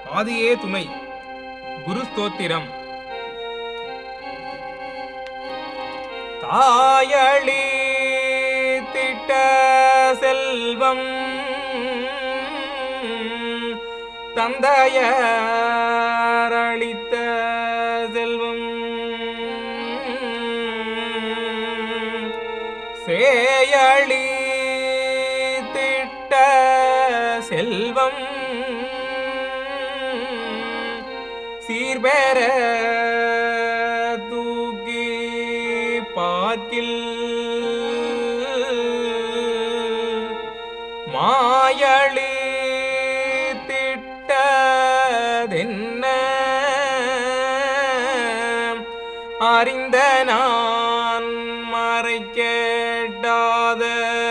ஆதியே துணை குரு ஸ்தோத்திரம் தாயளி திட்ட செல்வம் தந்தையளித்த செல்வம் சேயளி திட்ட செல்வம் சீர்பெற தூக்கி பார்க்கில் மாயளி திட்டதென்ன அறிந்த நான் மறை கேட்டாத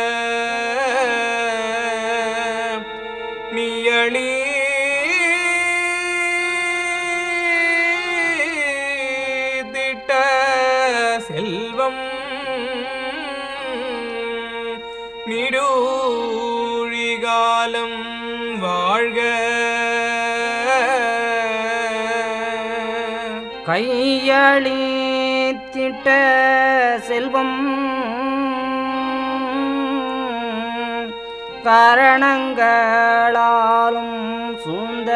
நீயளி திட்ட செல்வம் நிடூழிகாலம் வாழ்க கையளித்திட்ட செல்வம் காரணங்களாலும் சூழ்ந்த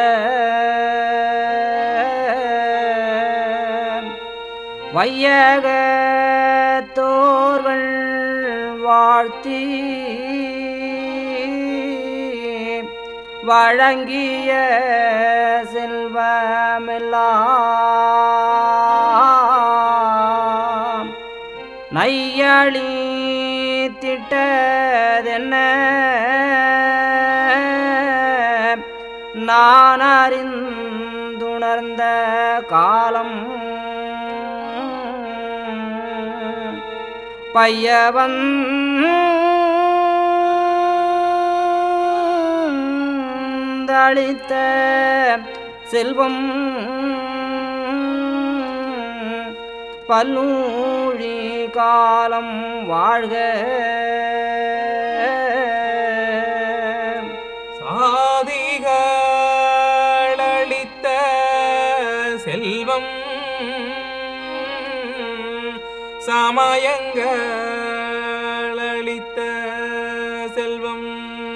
வையகத்தோர்கள் வாழ்த்தி வழங்கிய செல்வமெல்லாம் நையளி திட்டதென்ன நான் அறிந்துணர்ந்த காலம் பையவன் தளித்த செல்வம் பல்லூழி காலம் வாழ்க சாதிகளளித்த செல்வம் சமயங்களளித்த செல்வம்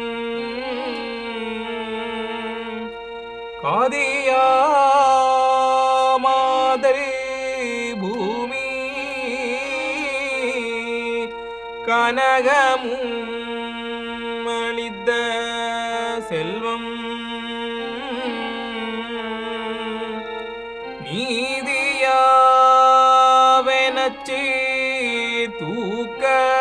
காதியாமாதரி பூமி கனகமும் அளித்த செல்வம் நீதியாவெனச்சி தூக்க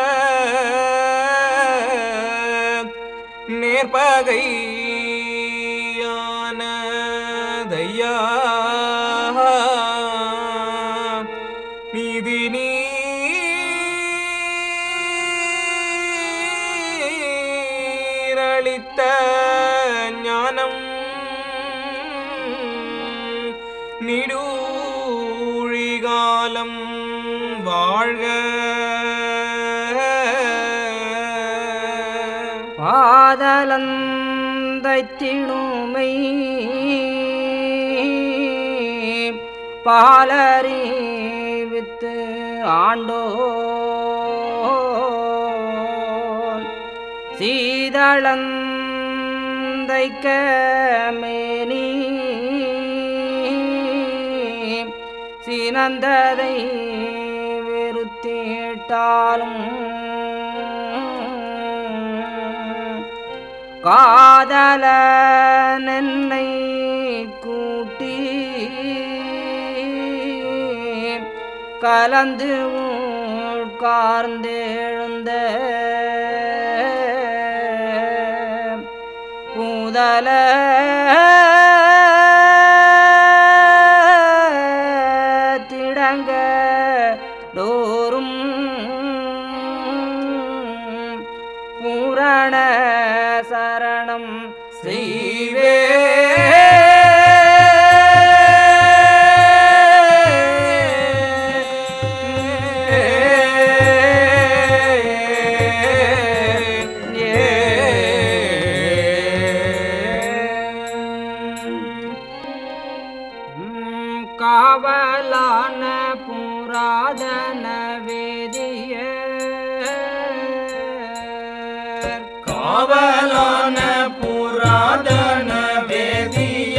நேர்பகையானதையா நீதி நீரளித்த ஞானம் நிடூழிகாலம் வாழ்க பாதலந்தைத்திடுமை பாலறிவித்து ஆண்டோ சீதளந்தைக்க மேனி சினந்ததை வெறுத்திட்டாலும் காதல நென்னை கூட்டி கலந்து உட்கார்ந்தெழுந்த பூதல திடங்க டோரும் பூரண சரணம் செய்வே காவலான புராதன வேதிய காவலான புராதன வேதிய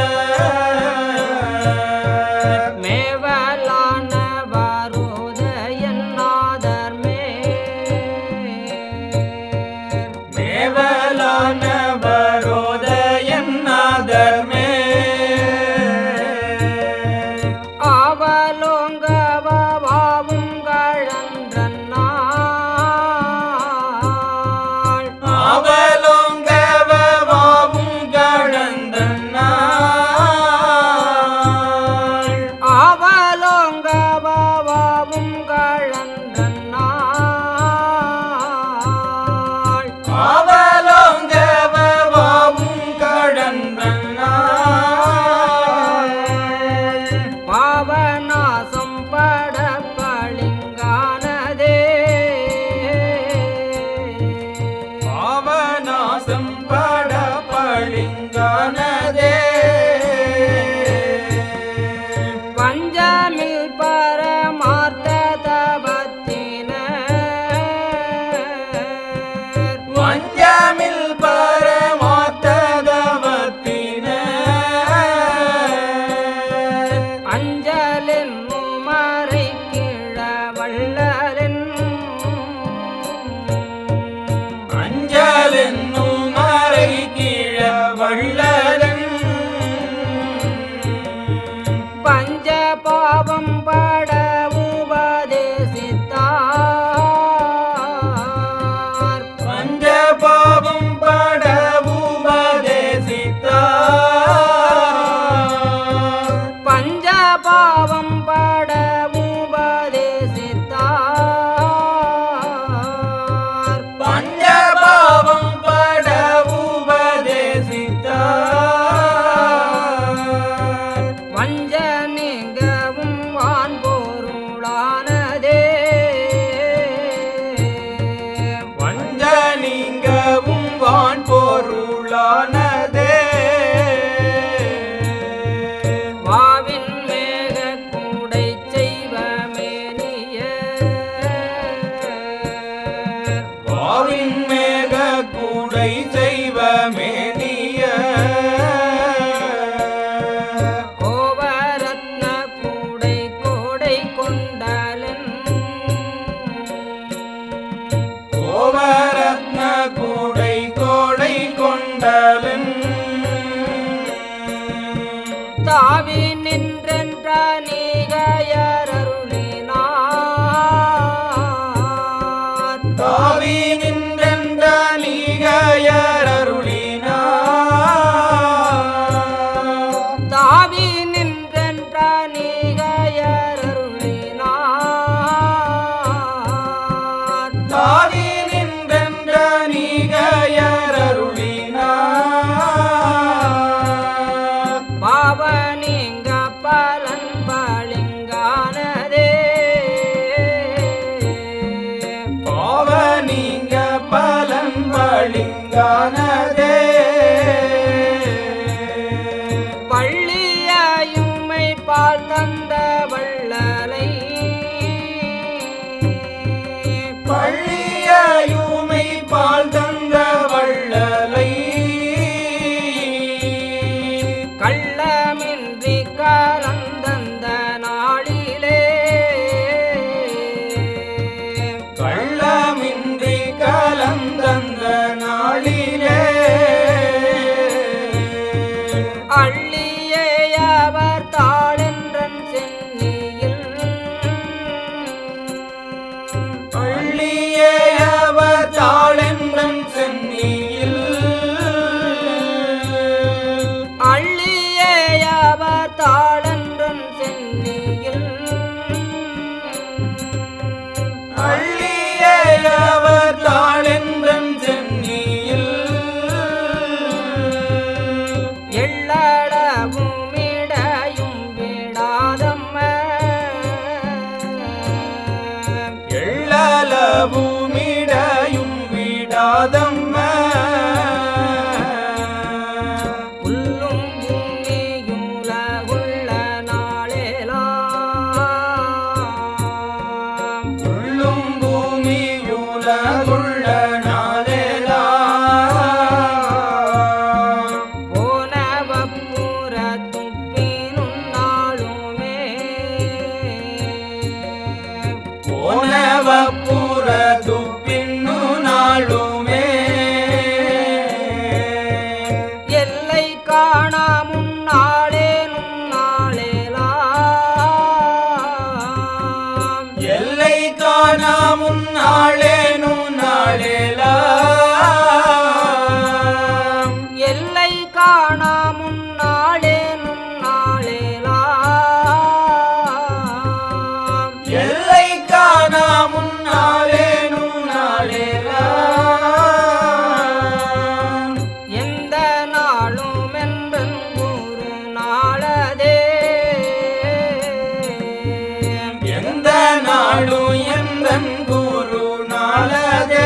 மேவலான வருதயன் நாதர் மேவலான வரோதயன் நாதர்மே ஆவலோங்கவாவும் கழன்றன் நாள் அவலோங்கவாவும் கழந்தன் ஆவலோங்கவாவும் கழன்றன் நாள் அவலோங்கவாவும் கழந்தன் பாவநாசம் பட பளிங்கானதே பாவநாசம் பட பளிங்கானதே பஞ்சமில் பரமார்த்த தபத்தின வஞ்சமில் பரமாத்ததவத்தின அஞ்சலின் உமரை கிழவள்ளலின் அஞ்சலென்னும் மறை கீழ வள்ளலன் பஞ்ச பாவம் பட உபதேசித்தார் பஞ்ச பாவம் பட உபதேசித்தார் பஞ்ச பாவம் பட உபதேசித்தார் பஞ்ச பாவம் பட உபதேசித்தார் வஞ்ச நீங்கவும் வான் பொருளானதே வஞ்ச நீங்கவும் வான் பொருளானதே வாவின் மேக கூடை செய்வமேனிய வாவின் மேக கூடை செய்வ மேனிய கோவரத்ன கூடை கோடை கொண்டலன் கோவரத்ன கூடை கோடை கொண்டலன் தாவி நின்றென்ற நீகையருளினார் தாவி நின்றென்ற நீகையரருளினா தாவி நின்றென்ற நீகையருளினார் தாவி நின்றென்ற நீகையரருளினா பாவ நீங்க பலன் பளிங்கானதே பாவ நீங்க பலன் பளிங்கானதே பள்ளியாயுமை பால் தந்த வள்ளலை பள்ளியுமை பால் தந்த வள்ளலை கள்ளமின்றி கலந்தந்த நாளிலே கள்ளமின்றி கலந்தந்த நாளிலே அள்ளியே அவர் தாளென்றன் சென்னியில் பள்ளியே அவர் தாளென்றன் சென்னியில் அள்ளியே அவர் தாளென்றன் சென்னியில் அள்ளியே அவர் தாளென்றன் சென்னியில் எள்ளடவுமிடையும் விடாதம்ம எள்ளளவுமிடையும் விடாதம்ம புல்லும் பூமியுலகுள்ள நாளே காணா முன்னாளே முன்னாளேலாம் எல்லை காணா முன்னாலே நுண்ணாளேலாம் எந்த நாளும் என்றன் ஒரு நாளதே எந்த நாடும் எந்தன் குரு நாளதே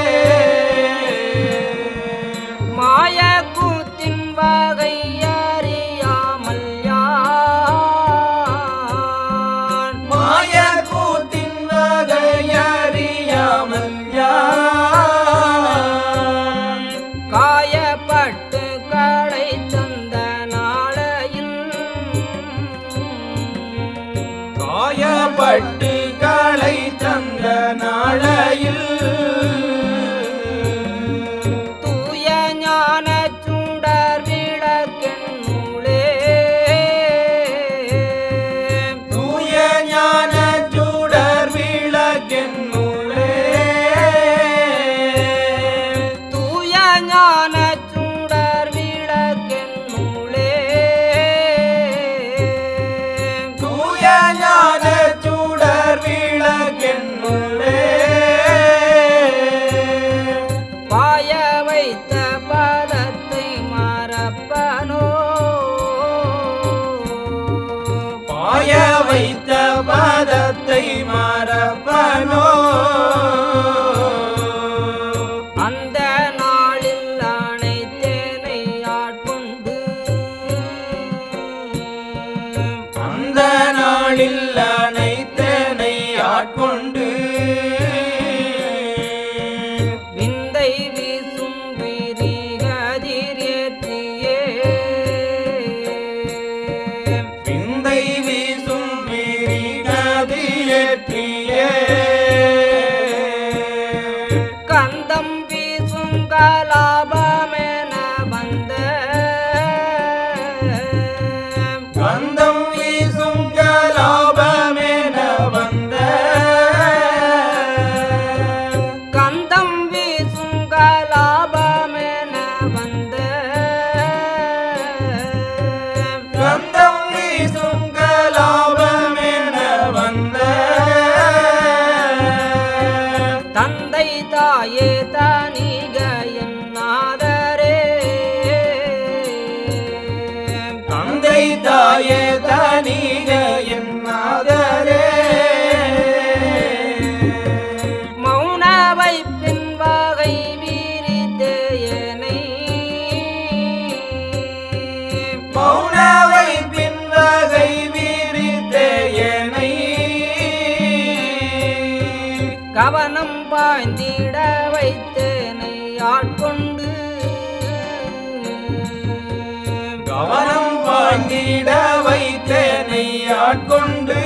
மாய கூத்தின் வகை அறியாமல் யான் மாய கூத்தின் வகையறியாமல் யான் காயப்பட்டு களை தந்த நாளையில் காயப்பட்டு களை தந்த நாளையில் தூய ஞான சுடர் விளக்கென்னூலே தூய ஞான சுடர் விளக்கென்னூலே தூய ஞான சுடர் விளக்கென்னூலே தூய ஞான சுடர் விளக்கென்னூலே பாய வைத்த பதத்தை மறப்பனோ பாய வைத்த பதத்தை மறப்பனோ அந்த நாளில் அனைத்தேனை ஆட்கொண்டு அந்த நாளில் அனைத்தனை ஆட்கொண்டு விந்தை வீசும் விரிகதிரேற்றியே விந்தை வீசும் விரிகதியேற்றியே கந்தம் வீசும் கலாபமென வந்த கந்தம் வீசும் கலாபமென வந்த கந்தம் வீசும் கலாபமென வந்த கந்தம் வீசும் கலாபமென வந்த தந்தை தாயே தனிக என்னாதரே தந்தை தாயே தனிக என்னாதரே மௌன வைப்பின் வகை வீரித்தேயனை மௌனவை பின்வகை வீரித்தேயனை கவனம் பாய்ந்திட வைத்தேனை ஆட்கொண்டு கவனம் பாய்ந்திட வைத்தேனை ஆட்கொண்டு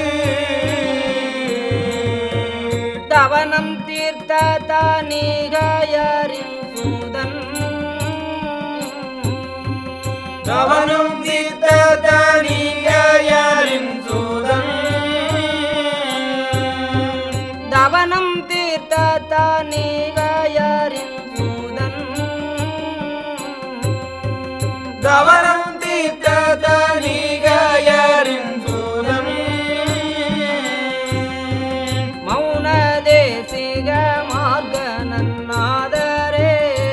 தவனம் தீர்த்த தானிகயரின் சூதன் கவனம் தீர்த்த தனிகையரின் சூதன் தவனம் தீர்த்த தானிகயரின் சூதன் கவனம் தீர்த்த தனிகையரின் சூதன் மௌன தேசிக மார்க நன்னாதரே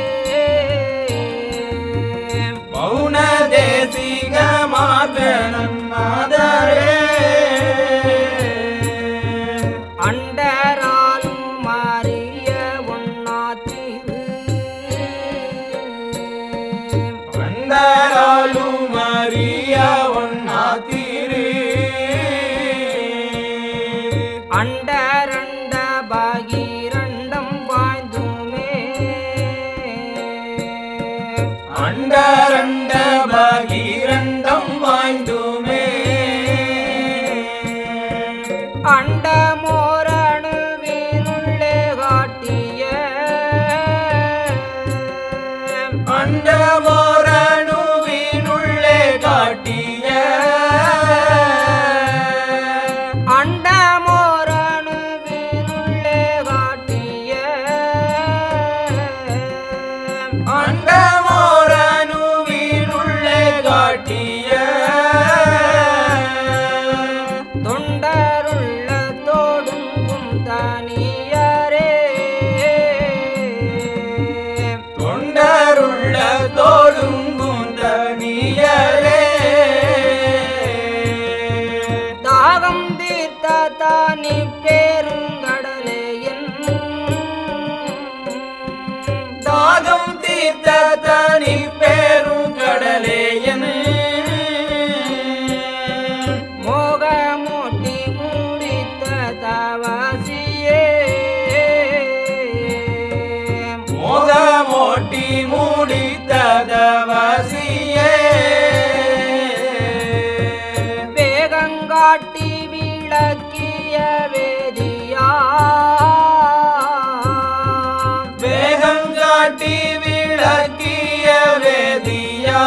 மௌன தேசிக மாதனே அண்டராலும் மாறிய ஒன்னாத்திரு அண்டராலும் மரியா ஒன்னாத்திரு அண்டரண்ட பாகீரண்டம் வாய்ந்துமே அண்டரண்ட பகீரண்டம் வாய்ந்துமே அண்டமோரணுவினுள்ளே காட்டிய அண்டமோரணுவினுள்ளே காட்டிய அண்டமோரணுவினுள்ளே காட்டிய அண்டமோரணுவினுள்ளே காட்டிய தொண்டருள்ள தோடுங்கும் தனியரே தொண்டருள்ள தோடுங்கும் தனியரே தாகம் தீர்த்த தானி பெருங்கடலே என் தாகம் தீர்த்த தனி பேரும் கடலே என மோகமூட்டி முடித்த தவசியே மோகமோட்டி மூடித்ததவசியே வேகங்காட்டி விளக்கிய வேதியா வேகம் காட்டி விளக்கிய வேதியா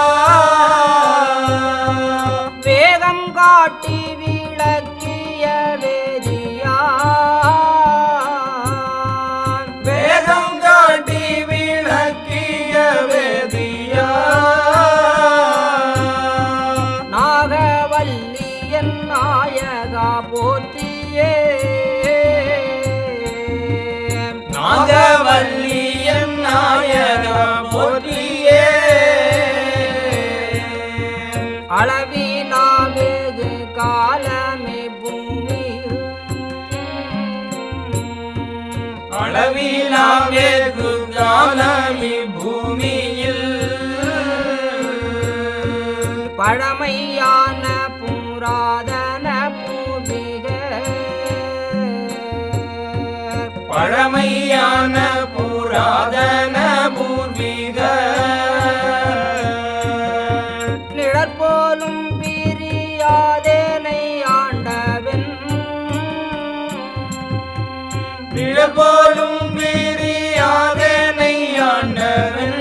வேகம் காட்டி விளக்கிய வேதியா வேகம் காட்டி விளக்கிய வேதியா நாகவல்லியன் நாயகா போற்றியே நாகவல்லியன் நாயகா போற்றியே அளவிலா வெகு காலமே பூமியில் அளவிலா வெகு காலமி பூமியில் பழமையான புராதன பூமிக பழமையான புராதன பூர்வீக நிழற்போலும் பிரியாதேனை ஆண்டவன் நிழப்போலும் பிரியாதனை ஆண்டவன்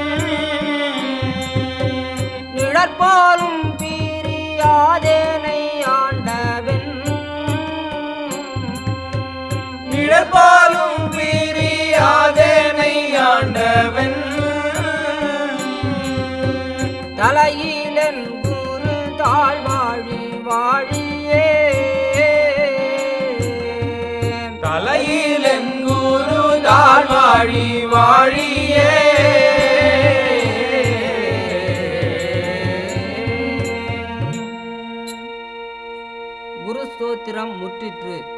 நிழற்போலும் பிரியாதேனை ஆண்டவன் நிழப்பாலும் பிரியாதனை ஆண்டவன் தலையிலன் குரு தாழ்வாழி வாழியே தலையில் குரு தாழ்வாழி வாழியே குரு ஸ்தோத்திரம் முற்றிற்று